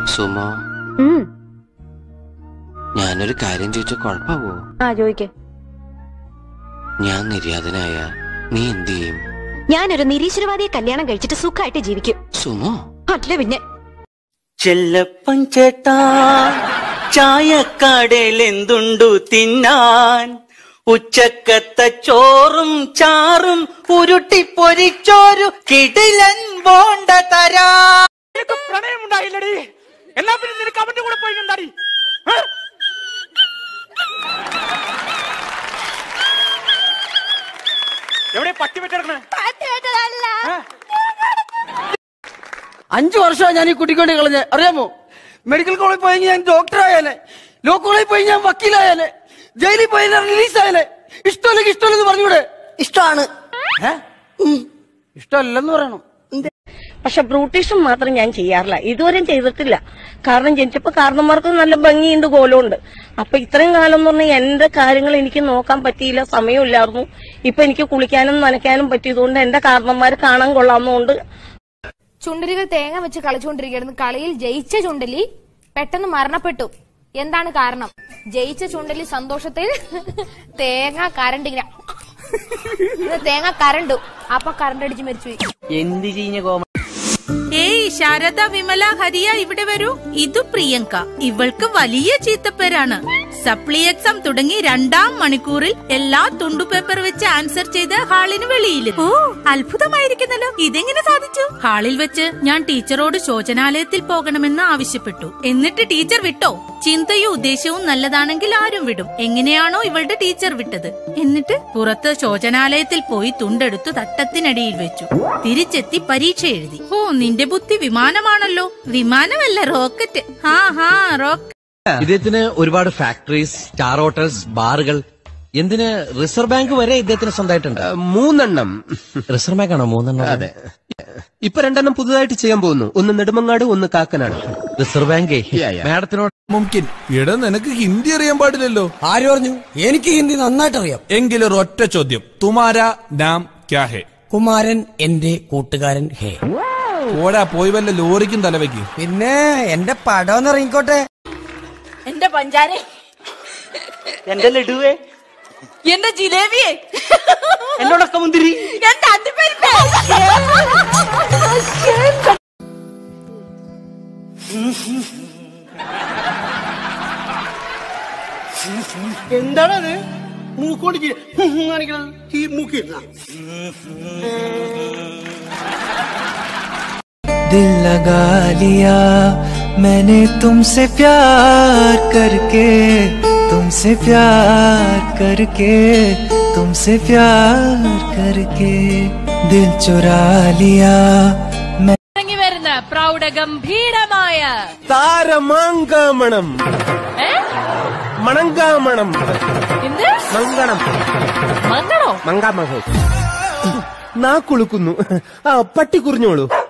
Sumo ഉം. ഞാനൊരു കാര്യം ചോദിച്ച കുഴപ്പമാവോ ആ ചോദിക്ക് ഞാൻ നിര്യാതനായ നീ എന്ത് ചെയ്യും ഞാനൊരു നിരീശ്വരവാദിയെ കല്യാണം കഴിച്ചിട്ട് സുഖമായിട്ട് ജീവിക്കും സുമോ അല്ല പിന്നെ ചെല്ലപ്പൻ ചേട്ടാ ചായക്കടയിൽ എന്തുണ്ടു തിന്നാൻ ഉച്ചക്കത്തെ ചോറും ചാറും ഉരുട്ടി പൊരിച്ചോരു കിടിലൻ ബോണ്ട തരാ നിനക്ക് പ്രണയമുണ്ടായില്ലടി എന്നാ പിന്നെ നിനക്ക് അവന്റെ കൂടെ പോയി കണ്ടാടി ഏ? എവിടെ പട്ടി വെച്ചെടുക്കണേ അഞ്ചു വർഷമാണ് ഞാൻ ഈ കുട്ടിക്കൊണ്ട് കളഞ്ഞ് അറിയാമോ മെഡിക്കൽ കോളേജിൽ പോയി ഞാൻ ഡോക്ടറായാലേ ലോ കോളേജിൽ പോയി ഞാൻ വക്കീലായാലേ ജയിലിൽ പോയി ഞാൻ റിലീസായാലേ ഇഷ്ടമല്ലെങ്കിൽ ഇഷ്ടമല്ലെന്ന് പറഞ്ഞൂടെ ഇഷ്ടമാണ് ഏ? ഇഷ്ടമല്ലെന്ന് പറയണം പക്ഷെ ബ്രൂട്ടീഷൻ മാത്രം ഞാൻ ചെയ്യാറില്ല ഇതുവരെയും ചെയ്തിട്ടില്ല കാരണം ജനിച്ചപ്പോ കാരണന്മാർക്ക് നല്ല ഭംഗിയുണ്ട് കോലമുണ്ട് അപ്പൊ ഇത്രയും കാലം എന്ന് പറഞ്ഞാൽ എന്റെ കാര്യങ്ങൾ എനിക്ക് നോക്കാൻ പറ്റിയില്ല സമയമില്ലായിരുന്നു ഇപ്പൊ എനിക്ക് കുളിക്കാനും നനയ്ക്കാനും പറ്റിയതുകൊണ്ട് എന്റെ കാരണന്മാർ കാണാൻ കൊള്ളാവുന്നതുകൊണ്ട് ചുണ്ടലികൾ തേങ്ങ വെച്ച് കളിച്ചുകൊണ്ടിരിക്കുകയായിരുന്നു കളിയിൽ ജയിച്ച ചുണ്ടലി പെട്ടെന്ന് മരണപ്പെട്ടു എന്താണ് കാരണം ജയിച്ച ചുണ്ടലി സന്തോഷത്തിൽ തേങ്ങ കരണ്ട് ഇങ്ങനെ ഇത് തേങ്ങ കരണ്ടു അപ്പൊ കരണ്ട് അടിച്ച് മരിച്ചുപോയി എന്ത് ചീഞ്ഞ കോമ ഏയ് ശാരദ വിമല ഹരിയ ഇവിടെ വരൂ ഇതു പ്രിയങ്ക ഇവൾക്ക് വലിയ ചീത്തപ്പേരാണ് സപ്ലി എക്സാം തുടങ്ങി രണ്ടാം മണിക്കൂറിൽ എല്ലാ തുണ്ടു പേപ്പർ വെച്ച് ആൻസർ ചെയ്ത് ഹാളിന് വെളിയിൽ ഓ അത്ഭുതമായിരിക്കുന്നല്ലോ ഇതെങ്ങനെ സാധിച്ചു ഹാളിൽ വെച്ച് ഞാൻ ടീച്ചറോട് ശോചനാലയത്തിൽ പോകണമെന്ന് ആവശ്യപ്പെട്ടു എന്നിട്ട് ടീച്ചർ വിട്ടോ ചിന്തയും ഉദ്ദേശവും നല്ലതാണെങ്കിൽ ആരും വിടും എങ്ങനെയാണോ ഇവളുടെ ടീച്ചർ വിട്ടത് എന്നിട്ട് പുറത്ത് ശോചനാലയത്തിൽ പോയി തുണ്ടെടുത്തു തട്ടത്തിനടിയിൽ വെച്ചു തിരിച്ചെത്തി പരീക്ഷ എഴുതി ഓ നിന്റെ ബുദ്ധി വിമാനമാണല്ലോ വിമാനമല്ല റോക്കറ്റ് ഹാ ഹാ റോക്കറ്റ് ഇദ്ദേഹത്തിന് ഒരുപാട് ഫാക്ടറീസ് സ്റ്റാർ ഹോട്ടൽസ് ബാറുകൾ എന്തിന് റിസർവ് ബാങ്ക് വരെ ഇദ്ദേഹത്തിന് സ്വന്തമായിട്ടുണ്ട് മൂന്നെണ്ണം റിസർവ് ബാങ്ക് ആണോ മൂന്നെണ്ണം അതെ ഇപ്പൊ രണ്ടെണ്ണം പുതുതായിട്ട് ചെയ്യാൻ പോകുന്നു ഒന്ന് നെടുമങ്ങാട് ഒന്ന് കാക്കനാട് റിസർവ് ബാങ്കേ മാഡത്തിനോട് മുംകിൻ എടാ നിനക്ക് ഹിന്ദി അറിയാൻ പാടില്ലല്ലോ ആര് പറഞ്ഞു എനിക്ക് ഹിന്ദി നന്നായിട്ട് അറിയാം എങ്കിലൊരു ഒറ്റ ചോദ്യം തുമാര നാം ക്യാ ഹേ കുമാരൻ എന്റെ കൂട്ടുകാരൻ ഹേ ഓടാ പോയി വല്ല ലോറിക്കും തലവയ്ക്ക് പിന്നെ എന്റെ പടം ഒന്ന് ഇറങ്ങിക്കോട്ടെ എന്റെ പഞ്ചാരെ എന്റെ ലഡുവേ എന്റെ ജിലേബിയെ എന്നോടൊക്കെ മുന്തിരി എന്റെ അണ്ടിപ്പരിപ്പേ എന്താണത് മൂക്കോട് കാണിക്കണം ഈ മൂക്കിരുന്ന दिल लगा लिया मैंने तुमसे प्यार करके तुमसे प्यार करके तुमसे प्यार करके दिल चुरा लिया मैं ഇറങ്ങി വരുന്ന പ്രൗഢഗംഭീരമായ താരമാങ്കാമണം മണങ്കാമണം എന്ത് മങ്കണം മങ്ങണോ മങ്കാമഹോ നാ കുളുക്കുന്നു ആ പട്ടി കുറിഞ്ഞോളൂ